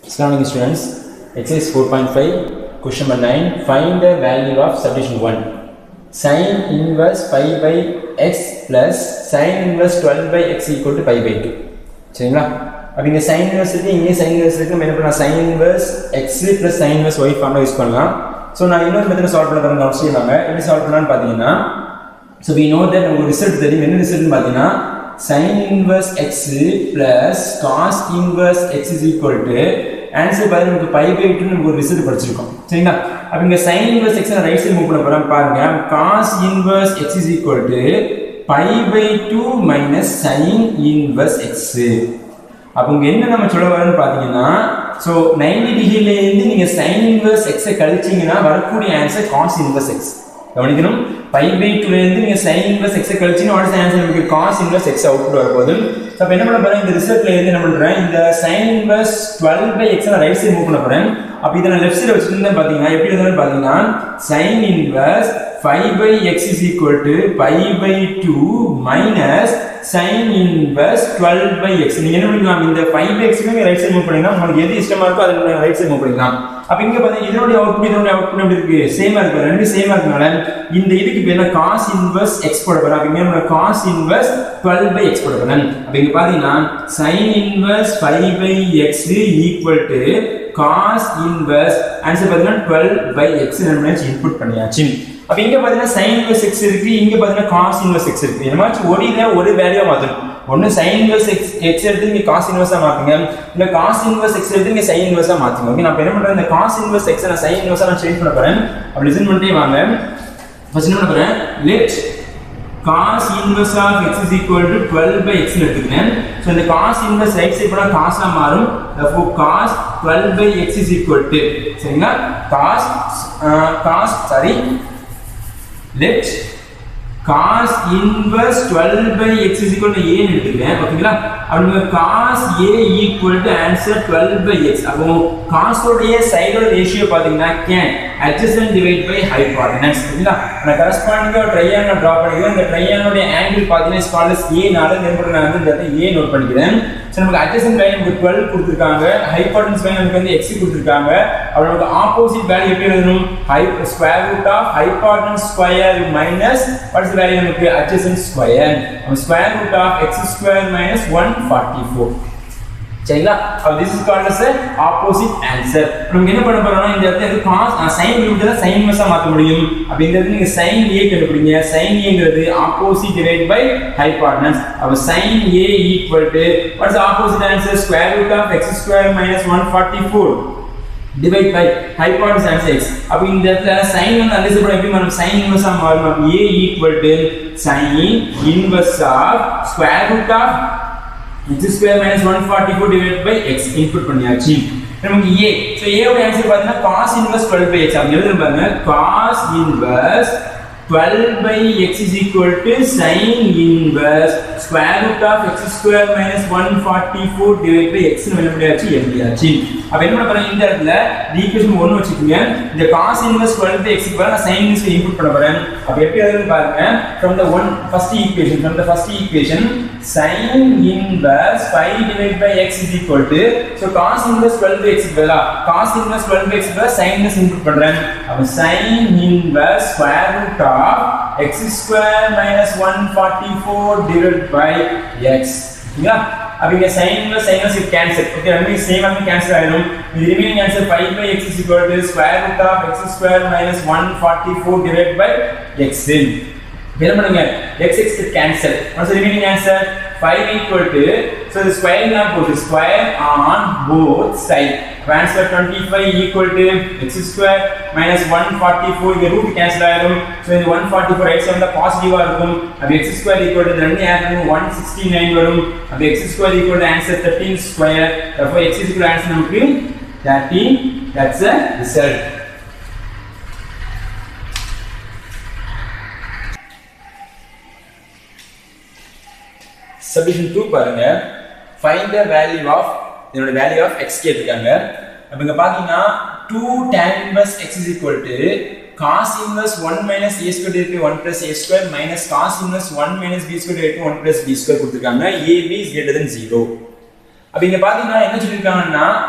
Assalamu alaikum students. Exercise 4.5, question number 9. Find the value of subdivision 1. Sin inverse pi by x plus sin inverse 12 by x equal to pi by 2. சரிங்களா அப்போ இங்கே sine inverse இருக்கு இங்கே sine inverse இருக்கு நம்ம என்ன பண்ணலாம் sine inverse x plus sine inverse y ஃபார்ம்ல யூஸ் பண்ணலாம் ஸோ நான் இன்னொரு மெத்தட் சால்வ் பண்ண தரேன் அவசியம் எப்படி சால்வ் பண்ணலாம்னு பார்த்தீங்கன்னா ஸோ வி நோ தட் நமக்கு ரிசல்ட் தெரியும் என்ன ரிசல்ட்னு பார்த்தீங்கன்னா sin inverse x plus cos inverse x is equal to answer பாருங்க நமக்கு பை பை டூ நமக்கு ஒரு ரிசல்ட் படிச்சிருக்கோம் சரிங்களா அப்ப இங்க sin inverse x நான் ரைட் சைடு மூவ் பண்ண போறேன் பாருங்க cos inverse x is equal to pi by two minus sin inverse x அப்போ இங்க என்ன நம்ம சொல்ல வரோம்னு பாத்தீங்கன்னா ஸோ நைன்டி டிகிரில இருந்து நீங்க sin inverse x கழிச்சீங்கன்னா வரக்கூடிய ஆன்சர் cos inverse x கவனிக்கணும் பை பை டூல இருந்து நீங்க sin inverse x கழிச்சீங்கன்னா வாட் ஆன்சர் நமக்கு cos inverse x அவுட்புட் வரப்போகுது ஸோ அப்போ என்ன பண்ண போறேன் இந்த ரிசல்ட்ல இருந்து என்ன பண்றேன் இந்த sin inverse 12 பை x நான் ரைட் சைடு மூவ் பண்ண போறேன் அப்போ இதை நான் லெஃப்ட் சைடு வச்சிருந்தேன் பாத்தீங்கன்னா எப்படி இருந்தாலும் பாத்தீங்கன்னா sin inverse 5 by x is equal to pi by 2 minus sin inverse 12 by x நீங்க என்ன பண்ணிக்கலாம் இந்த 5 by x க்கு ரைட் சைடு மூவ் பண்ணீங்கன்னா உங்களுக்கு எது இஷ்டமா இருக்கோ அதை ரைட் சைடு மூவ் பண்ணிக்கலாம் அப்ப இங்க பாத்தீங்கன்னா இதனுடைய அவுட்புட் இதனுடைய அவுட்புட் எப்படி இருக்கு சேமா இருக்கு ரெண்டு சேமா இருக்கனால இந்த இதுக்கு பேர் cos inverse x போட போறேன் அப்ப இங்க நம்ம cos inverse 12 by x போட போறேன் அப்ப இங்க பாத்தீங்கன்னா sin inverse 5 by x equal to cos inverse answer பாத்தீங்கன்னா 12 by x நம்ம இன்புட் பண்ணியாச்சு அப்ப இங்க பாத்தீங்கன்னா sin inverse x இருக்கு இங்க பாத்தீங்கன்னா cos inverse x இருக்கு இந்த மாதிரி ஒரு இதை ஒரு வேல்யூ மாத்தணும் ஒன்னு sin inverse x x எடுத்து நீங்க cos inverse ஆ மாத்துங்க இல்ல cos inverse x எடுத்து நீங்க sin inverse ஆ மாத்துங்க ஓகே நான் என்ன பண்றேன் இந்த cos inverse x நான் sin inverse ஆ நான் சேஞ்ச் பண்ண போறேன் அப்ப லிசன் பண்ணிட்டே வாங்க ஃபர்ஸ்ட் என்ன பண்ண போறேன் let cos inverse of x is equal to 12 by x னு எடுத்துக்கிறேன் சோ இந்த cos inverse ரைட் சைடு போனா cos ஆ மாறும் therefore cos 12 by x is equal to சரிங்களா cos uh, cos sorry let cos inverse 12 by x is equal to a னு எடுத்துக்கிறேன் ஓகேங்களா அப்படி cos a equal to answer 12 by x அப்போ cos உடைய சைடோட ரேஷியோ பாத்தீங்கன்னா can adjacent divide by hypotenuse ஓகேங்களா நான் கரஸ்பாண்டிங்கா ஒரு ட்ரையாங்கிள் டிரா பண்ணிக்கிறேன் இந்த ட்ரையாங்கிளுடைய ஆங்கிள் பாத்தீங்கன்னா இஸ் கால்ட் as a நால என்ன நான் வந்து இந்த இடத்துல a நோட் பண்ணிக்கிறேன் சோ நமக்கு adjacent வேல்யூ நமக்கு 12 கொடுத்திருக்காங்க hypotenuse வேல்யூ நமக்கு வந்து x கொடுத்திருக்காங்க அப்ப நமக்கு ஆப்போசிட் வேல்யூ எப்படி எழுதணும் square root of hypotenuse square minus what is value நமக்கு adjacent ஸ்கொயர் அப்ப square root of x square minus 144 சரிங்களா அப்ப this is called as opposite answer நம்ம என்ன பண்ண போறோம்னா இந்த இடத்துல இது cos sin லிமிட் தான் sin இன்வெர்ஸா மாத்த முடியும் அப்ப இந்த இடத்துல நீங்க sin a கண்டுபிடிங்க sin a ங்கிறது opposite divide by hypotenuse அப்ப sin a equal to what is the opposite answer square root of x square minus 144 divide by hypotenuse answer x அப்ப இந்த இடத்துல sin வந்து அனலைஸ் பண்ண எப்படி நம்ம sin இன்வெர்ஸா மாறும் அப்ப a equal to sin inverse of square root of x square minus 144 divided by x input பண்ணியாச்சு நமக்கு a so a ஓட ஆன்சர் பாத்தீங்கன்னா cos inverse 12 by x அப்படி எழுதுறேன் பாருங்க cos inverse 12 by x is equal to sin inverse square root of x square minus 144 divided by x னு வெளிப்படையாச்சு எழுதியாச்சு அப்ப என்ன பண்ண போறேன் இந்த இடத்துல the equation 1 வச்சுக்கோங்க இந்த cos inverse 12 by x க்கு பதிலா நான் sin inverse இன்புட் பண்ண போறேன் அப்ப எப்படி எழுதுன்னு பாருங்க from the one first equation from the first equation sin inverse 5 divided by x is equal to so cos inverse 12 by x க்கு பதிலா cos inverse 12 by x க்கு பதிலா sin inverse இன்புட் பண்றேன் அப்ப sin inverse square root of x square minus 144 divided by x ஓகேங்களா அப்ப இங்க sin inverse sin inverse இது கேன்சல் ஓகே ரெண்டுமே சேம் ஆக கேன்சல் ஆயிடும் இது remaining answer 5 by x is equal to square root of x square minus 144 divided by x என்ன பண்ணுங்க x x cancel what's the remaining answer 5 equal to so the square not both square on both side answer 25 equal to x square minus 144 இந்த root cancel ஆயிடும் so இந்த 144 right side பாசிட்டிவா இருக்கும் அப்ப x square equal to ரெண்டு add பண்ணி 169 வரும் அப்ப x square equal to answer 13 square therefore x is equal to answer நமக்கு 13 that's the result subtraction to பாருங்க ஃபைண்ட் த வேல்யூ ஆஃப் இதனோட வேல்யூ ஆஃப் எக்ஸ் கேட்டிருக்காங்க அப்ப இங்க பாத்தீங்கன்னா two tan inverse x is equal to cos inverse 1 minus a square divided by 1 plus a square minus cos inverse 1 minus b square divided by 1 plus b square கொடுத்திருக்காங்க ab is greater than 0 அப்ப இங்க பாத்தீங்கன்னா என்ன சொல்லிருக்காங்கன்னா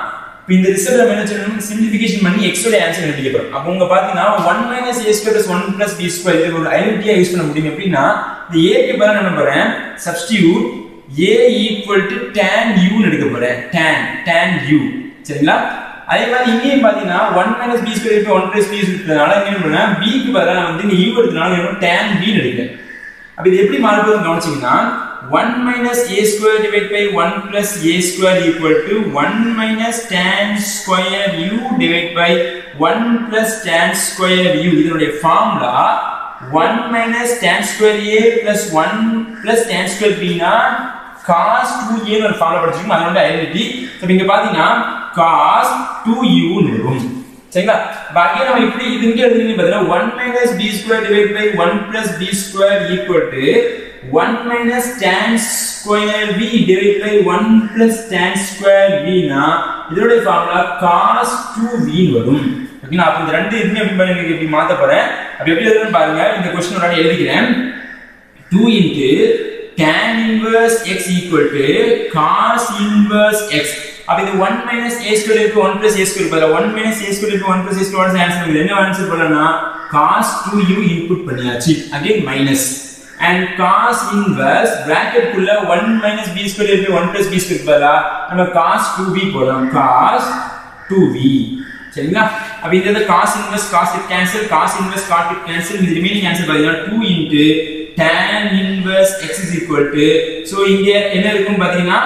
இப்போ இந்த result நம்ம என்ன சொல்லணும் சிம்பிளிஃபிகேஷன் பண்ணி x ஓட ஆன்சர் கண்டுபிடிக்க போறோம் அப்போ உங்க பாத்தீங்கன்னா 1 minus a square plus 1 plus b square இது ஒரு ஐடென்டிட்டியா யூஸ் பண்ண முடியும் எப்படின்னா இந்த a க்கு பதிலா என்ன போறேன் substitute a equal to tan u னு எடுக்க போறேன் tan tan u சரிங்களா அதே மாதிரி இங்கேயும் பாத்தீங்கன்னா 1 மைனஸ் b ஸ்கொயர் இப்போ 1 பிளஸ் b இருக்கிறதுனால இங்க என்ன பண்ணேன் b க்கு பதிலா நான் வந்து இங்க u எடுத்தனால என்ன tan b னு எடுக்கிறேன் அப்ப இது எப்படி மாறுபடும் கவனிச்சீங்கன்னா 1 minus a square divided by 1 plus a square equal to 1 minus tan square u divided by 1 plus tan square u இதனுடைய formula 1 minus tan square a plus 1 plus tan square b னா cos 2a னு ஒரு formula படிச்சிருக்கோம் அதனோட identity இப்போ இங்க பாத்தீங்கன்னா cos 2u னு வரும் சரிங்களா பாக்கி நம்ம இப்படி இது இங்க எழுதுறீங்க பாத்தீங்கன்னா 1 minus b square divided by 1 plus b square equal to 1 minus tan square v divided by 1 plus tan square v னா இதோட ஃபார்முலா cos 2v னு வரும் ஓகேங்களா அப்ப இந்த ரெண்டு இதுமே எப்படி பண்ணி எப்படி மாத்த போறேன் அப்படி எப்படி எழுதுறேன்னு பாருங்க இந்த கொஸ்டின் ஒரு எழுதிக்கிறேன் 2 into tan inverse x equal to cos inverse x அப்ப இது 1 minus a square இருக்கு 1 plus a square பதிலா 1 minus a square இருக்கு 1 plus a square ஆன்சர் பண்ணுங்க என்ன ஆன்சர் பண்ணலனா cos 2u இன்புட் பண்ணியாச்சு again minus and cos inverse bracket குள்ள 1 minus b square இருக்கு 1 plus b square பதிலா நம்ம cos 2v போடலாம் cos 2v சரிங்களா அப்ப இந்த cos inverse cos it cancel cos inverse cos it cancel இந்த ரிமைனிங் ஆன்சர் பாத்தீங்கன்னா 2 into tan inverse x is equal to so இங்க என்ன இருக்கும் பாத்தீங்கன்னா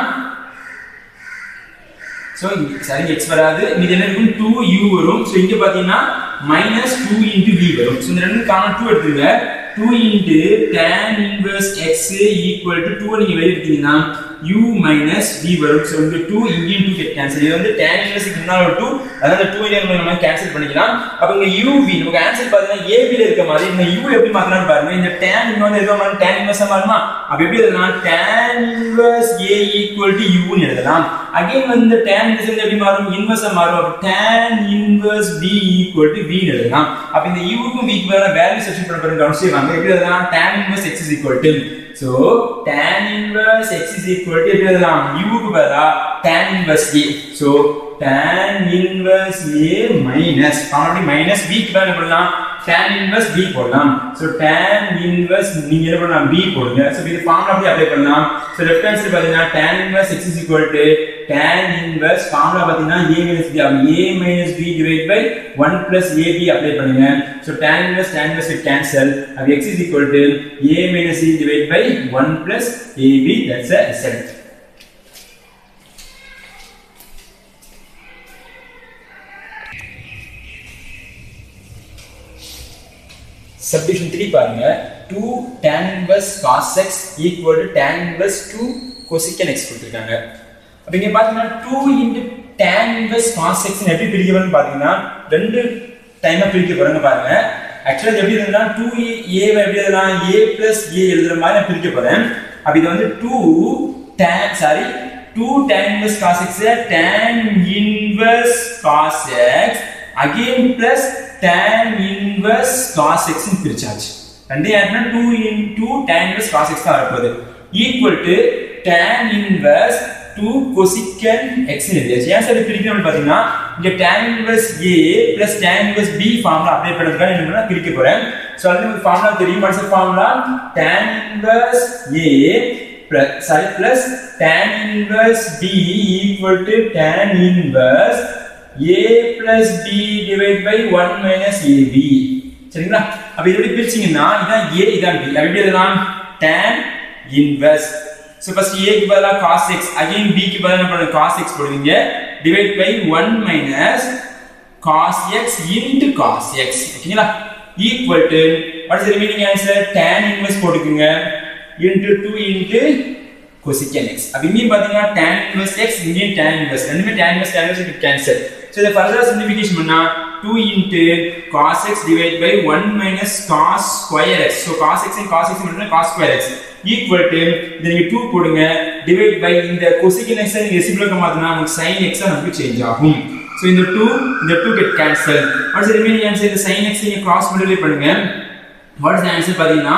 சோ சரி x வராது இது என்ன இருக்கும் 2u வரும் சோ இங்க பாத்தீங்கன்னா minus 2 into v வரும் சோ இந்த ரெண்டு காமன் 2 எடுத்துங்க 2 into tan inverse x equal to 2 நீங்க வெளிய எடுத்தீங்கன்னா u minus v வரும் சோ இங்க 2 இங்கேயும் 2 கெட் கேன்சல் இது வந்து tan inverse க்கு முன்னால ஒரு 2 அதனால 2 இங்க நம்ம கேன்சல் பண்ணிக்கலாம் அப்ப இங்க uv நமக்கு ஆன்சர் பாத்தீங்கன்னா ab ல இருக்க மாதிரி இந்த u எப்படி மாத்தலாம்னு பாருங்க இந்த tan இங்க வந்து இருக்க மாதிரி tan inverse மாறுமா அப்ப எப்படி எழுதலாம் tan inverse a equal to u னு எழுதலாம் அகைன் வந்து tan inverse எப்படி மாறும் இன்வெர்ஸ் மாறும் அப்ப tan inverse b equal to v னு எழுதலாம் அப்ப இந்த u க்கும் v க்கு பதிலா வேல்யூ சப்ஸ்டிட் பண்ண போறோம் கவனிச்சு வாங்க எப்படி எழுதலாம் tan inverse x is equal to so tan inverse x is equal to எப்படி எழுதலாம் u க்கு பதிலா tan inverse a so tan inverse a minus already minus b க்கு பதிலா என்ன பண்ணலாம் tan inverse b போடலாம் so tan inverse நீங்க என்ன பண்ணலாம் b போடுங்க so இது ஃபார்முலா அப்படியே அப்ளை பண்ணலாம் so லெஃப்ட் ஹேண்ட் சைடு பாத்தீங்கன்னா tan inverse x is equal to tan inverse formula பாத்தீங்கன்னா a minus b ஆகும் a minus b divided by 1 plus ab apply பண்ணுங்க so tan inverse tan inverse will cancel அப்ப x is equal to a minus c divided by 1 plus ab that's a result subdivision 3 பாருங்க 2 tan inverse cos x equal to tan inverse 2 cosecant x கொடுத்திருக்காங்க அப்ப இங்க பாத்தீங்கன்னா 2 into tan inverse cos x னு எப்படி பிரிக்க போறோம்னு பாத்தீங்கன்னா ரெண்டு டைமா பிரிக்க போறோங்க பாருங்க ஆக்சுவலா எப்படி எழுதுனா 2 a வை எப்படி எழுதலாம் a plus a எழுதுற மாதிரி நான் பிரிக்க போறேன் அப்ப இது வந்து 2 tan sorry 2 tan inverse cos x tan inverse cos x again plus tan inverse cos x னு பிரிச்சாச்சு ரெண்டு யாருன்னா 2 into tan inverse cos x தான் வரப்போகுது equal to tan inverse 2 cosecant x னு எழுதியாச்சு ஏன் சார் பிரிக்கணும்னு பாத்தீங்கன்னா இங்க tan inverse a plus tan inverse b formula apply பண்றதுக்காக என்ன பண்ணா பிரிக்க போறேன் சோ அது நமக்கு ஃபார்முலா தெரியும் what's formula tan inverse a plus sorry plus tan inverse b equal to tan inverse a plus b divided by 1 minus ab சரிங்களா அப்ப இது எப்படி பிரிச்சீங்கன்னா இதான் a இதான் b அப்ப எப்படி எழுதலாம் tan inverse so first a க்கு பதிலா cos x again b க்கு பதிலா என்ன பண்ணுங்க cos x போடுவீங்க divide by 1 minus cos x into cos x ஓகேங்களா equal to what is the remaining answer tan inverse போட்டுக்குங்க into 2 into cosecant x அப்ப இங்கேயும் பாத்தீங்கன்னா tan inverse x இங்கேயும் tan inverse ரெண்டுமே tan inverse tan inverse cancel so இதை further simplification பண்ணா 2 into cos x divided by 1 minus cos square x so cos x and cos x மட்டும் cos square x equal to இதை நீங்க 2 போடுங்க divide by இந்த cosecant x நீங்க ரெசிபிளோக்கு மாத்தினா நமக்கு sin x நமக்கு சேஞ்ச் ஆகும் so இந்த 2 இந்த 2 get cancel what is the remaining answer இந்த sin x நீங்க cross multiply பண்ணுங்க what is the answer பாத்தீங்கன்னா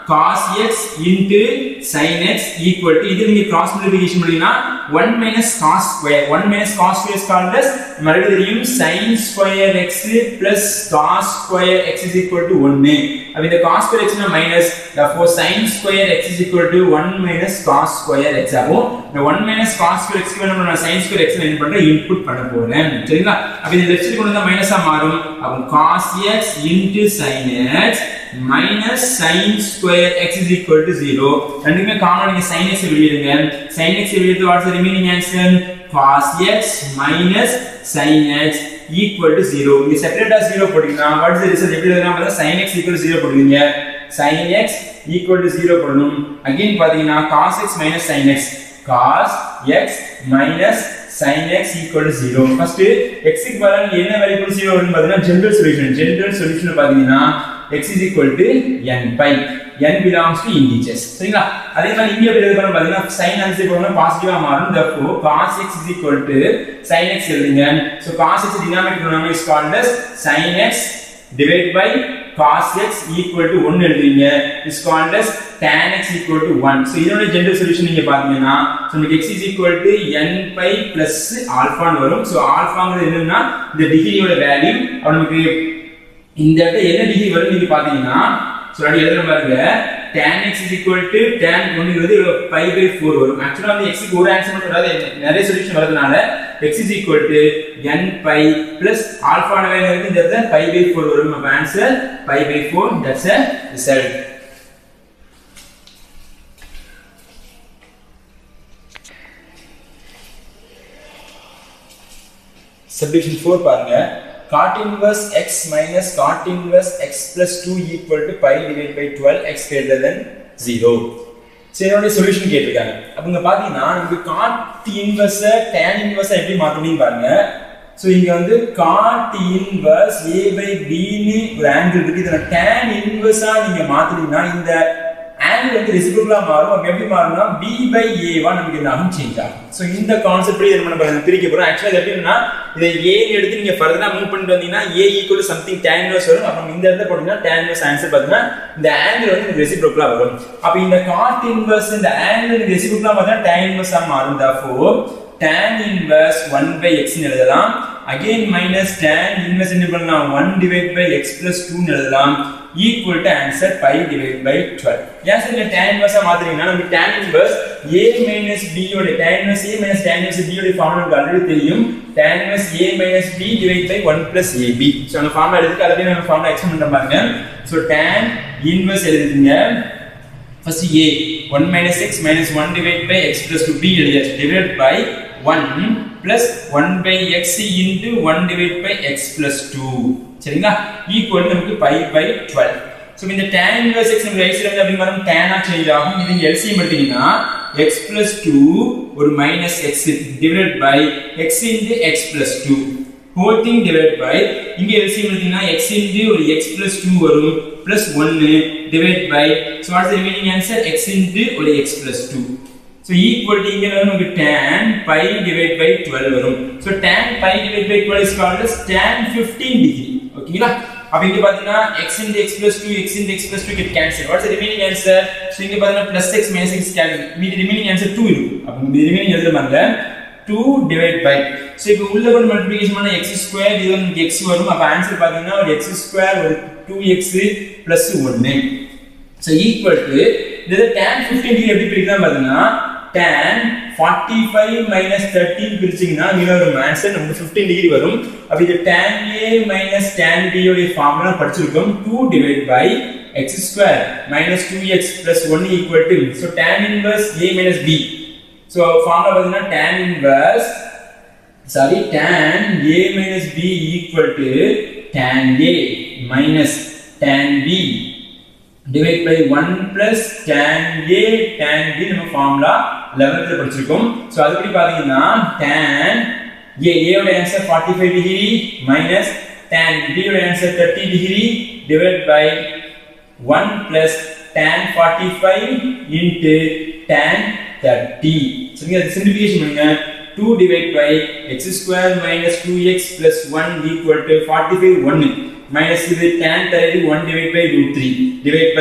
cos x into sin x equal to இது நீங்க cross multiplication பண்ணீங்கன்னா 1 minus cos square 1 minus cos square is called as மறுபடியும் தெரியும் sin square x plus cos square x is equal to 1 அப்ப இந்த cos square x னா minus therefore sin square x is equal to 1 minus cos square x ஆகும் இந்த 1 minus cos square x க்கு என்ன பண்ணணும் sin square x ல என்ன பண்றேன் இன்புட் பண்ண போறேன் சரிங்களா அப்ப இந்த லெஃப்ட் சைடு கொண்டு வந்தா மைனஸா மாறும் அப்ப cos x into sin x minus sin square x is equal to 0 ரெண்டுமே காமன் நீங்க sin x வெளியிடுங்க sin x வெளியிட்டு what's the remaining answer cos x minus sin x equal to 0 இங்க செப்பரேட்டா 0 போட்டீங்கன்னா வாட் இஸ் தி ரிசல்ட் எப்படி எழுதலாம் பார்த்தா sin x equal to 0 போடுவீங்க sin x equal to 0 போடணும் அகைன் பாத்தீங்கன்னா cos x minus sin x cos x minus sin x equal to 0 first x க்கு பதிலா நீங்க என்ன வேல்யூ போட்டு 0 வரும்னு பாத்தீங்கன்னா ஜெனரல் சொல்யூஷன் ஜெனரல் சொல்யூஷன் பாத்தீங்கன்னா x is equal to n pi n belongs to integers சரிங்களா அதே மாதிரி இங்க எப்படி எழுதணும் பாத்தீங்கன்னா sin ஆன்சர் போடணும் பாசிட்டிவா மாறும் therefore cos x is equal to sin x எழுதுங்க so cos x denominator denominator is called as sin x divided by cos x equal to 1 எழுதுவீங்க is called as tan x equal to 1 so இதோட general solution நீங்க பாத்தீங்கன்னா so நமக்கு x is equal to n pi plus alpha னு வரும் so alphaங்கிறது என்னன்னா இந்த டிகிரியோட value அப்ப நமக்கு இந்த இடத்துல என்ன டிகிரி வரும் நீங்க பாத்தீங்கன்னா சோ அடி எழுதுற பாருங்க tan x is equal to tan 1 ங்கிறது pi by 4 வரும் ஆக்சுவலா வந்து x க்கு ஒரு ஆன்சர் மட்டும் வராது நிறைய சொல்யூஷன் வரதுனால x is equal to n pi plus alpha ன வேல்யூ இருக்கு இந்த இடத்துல pi by 4 வரும் அப்ப answer pi by 4 that's a result subdivision 4 பாருங்க cot inverse x minus cot inverse x plus 2 equal to pi divided by 12 x greater than 0 சரி இதோட solution கேட்டிருக்காங்க அப்ப இங்க பாத்தீங்கன்னா நமக்கு cot inverse tan inverse எப்படி மாத்தணும் பாருங்க சோ இங்க வந்து cot inverse a by b னு ஒரு ஆங்கிள் இருக்கு இதுல tan inverse ஆ நீங்க மாத்துனீங்கன்னா இந்த ஆங்கிள் வந்து ரெசிபிளா மாறும் அப்ப எப்படி மாறும்னா b by a வா நமக்கு இந்த அகம் சேஞ்ச் ஆகும் சோ இந்த கான்செப்ட் இது நம்ம நம்ம பிரிக்க போறோம் ஆக்சுவலா இது எப்படின்னா இதை a ன்னு எடுத்து நீங்க ஃபர்தரா மூவ் பண்ணிட்டு வந்தீங்கன்னா a equal to something tan inverse வரும் அப்புறம் இந்த இடத்துல போட்டீங்கன்னா tan inverse ஆன்சர் பாத்தீங்கன்னா இந்த ஆங்கிள் வந்து ரெசிபிளா வரும் அப்ப இந்த cot inverse இந்த ஆங்கிள் ரெசிபிளா பார்த்தா tan inverse ஆ மாறும் therefore tan inverse 1 by x னு எழுதலாம் again minus tan inverse என்ன பண்ணலாம் 1 divided by x plus 2 னு எழுதலாம் equal to answer pi divided by 12 ஏன் சார் tan inverse ஆ மாத்துறீங்கன்னா நமக்கு tan inverse a minus b யோட tan inverse a minus tan inverse b யோட ஃபார்முலா நமக்கு ஆல்ரெடி தெரியும் tan inverse a minus b divided by 1 plus ab so அந்த formula எடுத்து அதுக்கு நம்ம ஃபார்முலா எக்ஸ்பிளைன் பண்ற பாருங்க சோ tan inverse எழுதிங்க first a 1 minus x minus 1 divided by x plus 2 b எழுதியாச்சு divided by 1 plus 1 by x into 1 divided by x plus 2 சரிங்களா equal நமக்கு pi by 12 சோ இந்த tan inverse x நம்ம right சைடுல வந்து அப்படி வரும் tan ஆ சேஞ்ச் ஆகும் இது இங்க LCM எடுத்தீங்கன்னா x plus 2 ஒரு minus x divided by x into x plus 2 whole thing divided by இங்க LCM எடுத்தீங்கன்னா x into ஒரு x plus 2 வரும் plus 1 divided by so what's the remaining answer x into ஒரு x plus 2 so equal to இங்க வந்து நமக்கு tan pi divided by 12 வரும் so tan pi divided by 12 is called as tan 15 degree ஓகேங்களா அப்ப இங்க பாத்தீங்கன்னா x into x plus 2 x into x plus 2 get cancel what's the remaining answer so இங்க பாத்தீங்கன்னா plus x minus x cancel மீதி remaining answer 2 இருக்கும் அப்ப இந்த remaining எழுதுற பாருங்க 2 divided by so இப்போ உள்ள கொண்டு மல்டிப்ளிகேஷன் பண்ணா x ஸ்கொயர் இது வந்து x வரும் அப்ப ஆன்சர் பாத்தீங்கன்னா ஒரு x ஸ்கொயர் ஒரு 2x plus 1 so equal to இது tan 15 டிகிரி எப்படி பிரிக்கலாம் பாத்தீங்கன்னா tan 45 minus 13 பிரிச்சீங்கன்னா இங்க ஒரு ஆன்சர் நமக்கு 15 டிகிரி வரும் அப்ப இது tan a minus tan b உடைய ஃபார்முலா படிச்சிருக்கோம் 2 divided by x square minus 2x plus 1 equal to so tan inverse a minus b so formula பாத்தீங்கன்னா tan inverse sorry tan a minus b equal to tan a minus tan b divide by 1 plus tan a tan b நம்ம formula 11th படிச்சிருக்கோம் so அதுபடி பாத்தீங்கன்னா tan a a ஓட answer 45 degree minus tan b ஓட answer 30 degree divide by 1 plus tan 45 into tan 30 சரிங்க அது simplification பண்ணுங்க 2 divide by x square minus 2x plus 1 equal to 45 1 minus இது tan 30 1 divide by root 3 divide by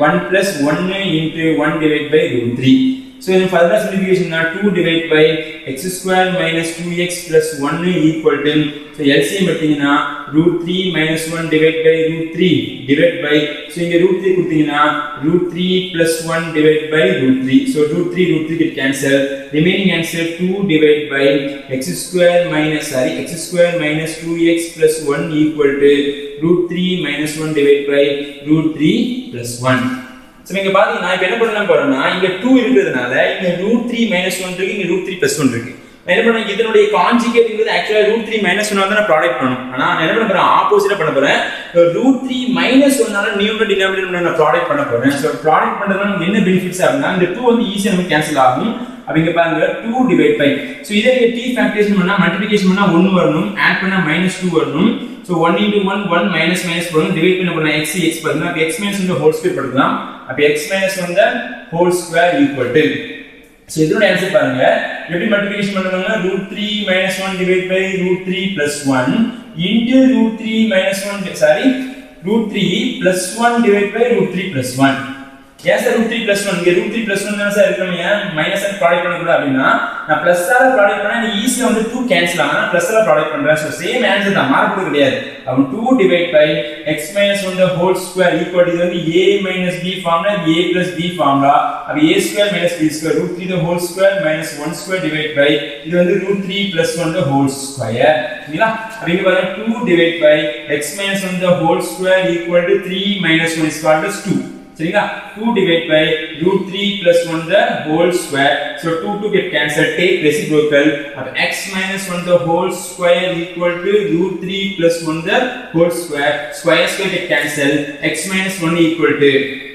1 plus 1 into 1 divided by root 3 so in further simplification now 2 divided by x square minus 2x plus 1 equal to so LCM எடுத்தீங்கன்னா root 3 minus 1 divided by root 3 divided by so இங்க root 3 கொடுத்தீங்கன்னா root 3 plus 1 divided by root 3 so root 3 root 3 get cancel remaining answer 2 divided by x square minus sorry x square minus 2x plus 1 equal to root 3 minus 1 divided by root 3 plus 1 so இங்க பாத்தீங்கன்னா இப்ப என்ன பண்ணலாம் போறோம்னா இங்க 2 இருக்கிறதுனால இங்க root three minus one இருக்கு இங்க ரூட் த்ரீ பிளஸ் ஒன் இருக்கு நான் என்ன பண்ணேன் இதனுடைய கான்ஜுகேட்ங்கிறது ஆக்சுவலா ரூட் த்ரீ மைனஸ் ஒன் வந்து நான் ப்ராடக்ட் பண்ணணும் ஆனா நான் என்ன பண்ண போறேன் ஆப்போசிட்டா பண்ண போறேன் ரூட் த்ரீ மைனஸ் ஒன்னால நியூமர் டினாமினேட்டர் நான் ப்ராடக்ட் பண்ண போறேன் ஸோ ப்ராடக்ட் பண்றதுனால நமக்கு என்ன பெனிஃபிட்ஸ் அப்படின்னா இந்த டூ வந்து ஈஸியா நமக்கு கேன்சல் ஆகும் அப்படிங்க பாருங்க டூ டிவைட் பை ஸோ இதே நீங்க டி ஃபேக்டரேஷன் பண்ணா மல்டிபிகேஷன் பண்ணா ஒன்னு வரணும் ஆட் பண்ணா மைனஸ் டூ வரணும் so one into one one minus minus வரணும் டிவைட் பண்ண பண்ணா எக்ஸ் எக்ஸ் பார்த்தீங்கன்னா அப்போ எக்ஸ் மைனஸ் வந்து ஹோல் ஸ்கொயர் படுத்தலாம் அப்போ எக்ஸ் மைனஸ் வந்து whole square equal to so இதோட ஆன்சர் பாருங்க எப்படி மல்டிபிகேஷன் பண்ணுவாங்க root three minus one divide by root three plus one into root three minus one sorry root three plus one divide by root three plus one ஏன் sir root three plus one இங்கே root three plus one தானே sir இருக்கணும் ஏன் minus product பண்ணக்கூடாது அப்படின்னா நான் plus ஆல product பண்ணா நீ ஈஸியா வந்து டூ கேன்சல் ஆகும் பிளஸ் ஆல ப்ராடக்ட் பண்றேன் ஸோ சேம் ஆன்சர் தான் மார்க் கிடையாது அப்போ two divide by x minus one whole square equal இது வந்து ஏ மைனஸ் பி ஃபார்ம்ல ஏ பிளஸ் பி ஃபார்ம்லா அப்போ a square minus b square root three whole square minus one square divide by இது வந்து root three plus one whole square சரிங்களா அப்போ இங்க பாருங்க two divide by x minus one whole square equal to three minus one is called two சரிங்களா 2 divided by root 3 plus 1 the whole square so 2 to get cancelled take reciprocal of x minus 1 the whole square equal to root 3 plus 1 the whole square square square get cancelled x minus 1 equal to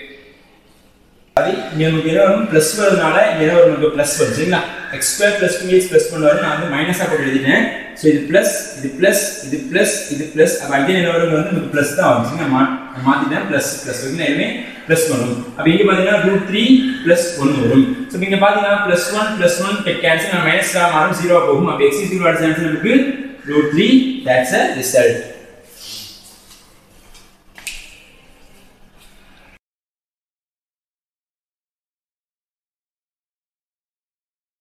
அது இங்க நமக்கு என்ன வரும் plus வரதுனால இங்க என்ன வரும் நமக்கு பிளஸ் வரும் சரிங்களா x square plus two x plus பண்ண வரும் நான் வந்து மைனஸா போட்டு எழுதிட்டேன் ஸோ இது பிளஸ் இது பிளஸ் இது பிளஸ் இது பிளஸ் அப்போ அகைன் என்ன வரும் வந்து நமக்கு பிளஸ் தான் வரும் சரிங்களா மா மாத்திட்டேன் பிளஸ் பிளஸ் வந்து எல்லாமே பிளஸ் வரும் அப்போ இங்க பாத்தீங்கன்னா ரூட் த்ரீ பிளஸ் ஒன் வரும் ஸோ இங்க பாத்தீங்கன்னா plus one plus one cancel நான் மைனஸ் மாறும் ஜீரோ போகும் அப்போ எக்ஸ் ஜீரோ ஆன்சர் நமக்கு root three that's a result